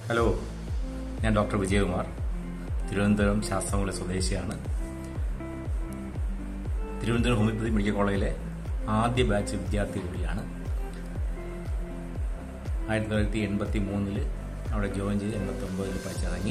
hello ഞാൻ doctor Vijayakumar Thiruvananthapuram ശാസ്ത്രമുള്ള സ്വദേശിയാണ് Thiruvananthapuram homeopathy medical കോളേജിലെ ആദ്യ ബാച്ച് വിദ്യാർത്ഥി കൂടിയാണ് ആയിരത്തി തൊള്ളായിരത്തി എൺപത്തി മൂന്നില് അവിടെ ജോയിൻ ചെയ്ത് എൺപത്തി ഒമ്പതിൽ പഠിച്ചിറങ്ങി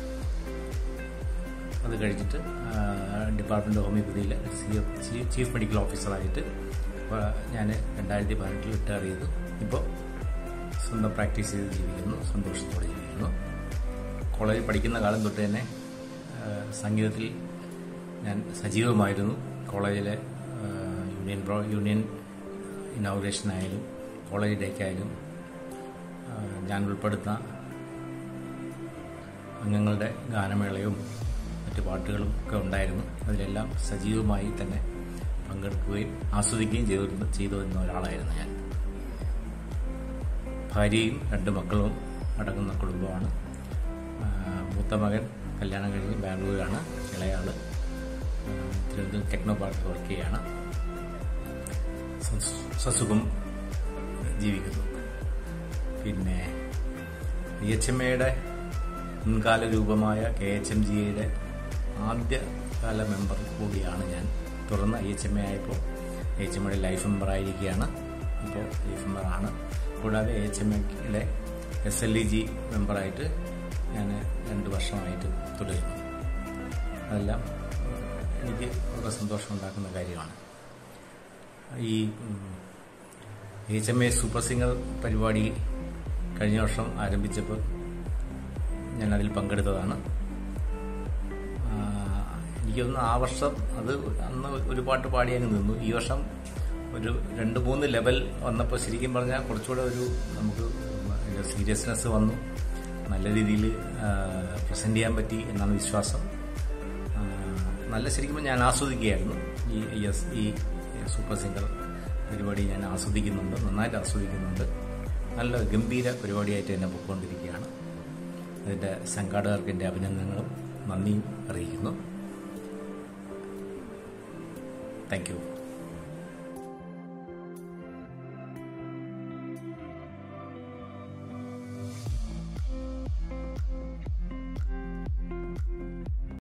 അത് കഴിഞ്ഞിട്ട് ഡിപ്പാർട്ട്മെൻറ്റ് ഓഫ് ഹോമിയോപ്പതിയിലെ ചീഫ് മെഡിക്കൽ ഓഫീസറായിട്ട് ഞാൻ രണ്ടായിരത്തി പതിനെട്ടിൽ റിട്ടയർ ചെയ്തു ഇപ്പോൾ സ്വന്തം പ്രാക്ടീസ് ചെയ്ത് ജീവിക്കുന്നു സന്തോഷത്തോടെ ജീവിക്കുന്നു കോളേജിൽ പഠിക്കുന്ന കാലം തൊട്ട് തന്നെ സംഗീതത്തിൽ ഞാൻ സജീവമായിരുന്നു കോളേജിലെ യൂണിയൻ പ്രോ യൂണിയൻ ഇനോഗ്രേഷൻ ആയാലും കോളേജ് ഡേക്കായാലും ഞാൻ ഉൾപ്പെടുന്ന അംഗങ്ങളുടെ ഗാനമേളയും മറ്റ് പാട്ടുകളും ഒക്കെ ഉണ്ടായിരുന്നു അതിലെല്ലാം സജീവമായി തന്നെ പങ്കെടുക്കുകയും ആസ്വദിക്കുകയും ചെയ്തിരുന്ന ചെയ്തു വരുന്ന ഒരാളായിരുന്നു ഞാൻ ഭാര്യയും രണ്ട് മക്കളും അടങ്ങുന്ന കുടുംബമാണ് മൂത്ത മകൻ കല്യാണം കഴിഞ്ഞ് ബാംഗ്ലൂരാണ് ഇളയാള് തിരുവനന്തപുരം ടെക്നോ പാർക്ക് വർക്ക് ചെയ്യാണ് സസുഖം ജീവിക്കുന്നു പിന്നെ ഇ എച്ച് എം എയുടെ മുൻകാല രൂപമായ കെ എച്ച് എം ജിയുടെ ആദ്യകാല മെമ്പർ കൂടിയാണ് ഞാൻ തുടർന്ന് ഐ എച്ച് എം എ ആയപ്പോൾ ഐ എച്ച് എം എയുടെ ലൈഫ് മെമ്പർ ആയിരിക്കുകയാണ് ഇപ്പോൾ ലൈഫ് മെമ്പറാണ് കൂടാതെ എ എച്ച് എം എയുടെ എസ് എൽ ഇ ജി മെമ്പറായിട്ട് ഞാൻ രണ്ട് വർഷമായിട്ട് തുടരുന്നു അതെല്ലാം എനിക്ക് വളരെ സന്തോഷം ഉണ്ടാക്കുന്ന കാര്യമാണ് ഈ H M A super singer പരിപാടി കഴിഞ്ഞ വർഷം ആരംഭിച്ചപ്പോൾ ഞാൻ അതിൽ പങ്കെടുത്തതാണ് എനിക്കൊന്ന് ആ വർഷം അത് അന്ന് ഒരു പാട്ട് പാടി അങ്ങ് നിന്നു ഈ വർഷം ഒരു രണ്ട് മൂന്ന് ലെവൽ വന്നപ്പോൾ ശരിക്കും പറഞ്ഞാൽ കുറച്ചുകൂടെ ഒരു നമുക്ക് സീരിയസ്നെസ് വന്നു നല്ല രീതിയിൽ പ്രസൻറ്റ് ചെയ്യാൻ പറ്റി എന്നാണ് വിശ്വാസം നല്ല ശരിക്കും ഞാൻ ആസ്വദിക്കുകയായിരുന്നു ഈ എസ് ഈ സൂപ്പർ സിംഗർ പരിപാടി ഞാൻ ആസ്വദിക്കുന്നുണ്ട് നന്നായിട്ട് ആസ്വദിക്കുന്നുണ്ട് നല്ല ഗംഭീര പരിപാടിയായിട്ട് തന്നെ പൊയ്ക്കൊണ്ടിരിക്കുകയാണ് അതിൻ്റെ സംഘാടകർക്ക് എൻ്റെ അഭിനന്ദനങ്ങളും നന്ദിയും അറിയിക്കുന്നു താങ്ക് യു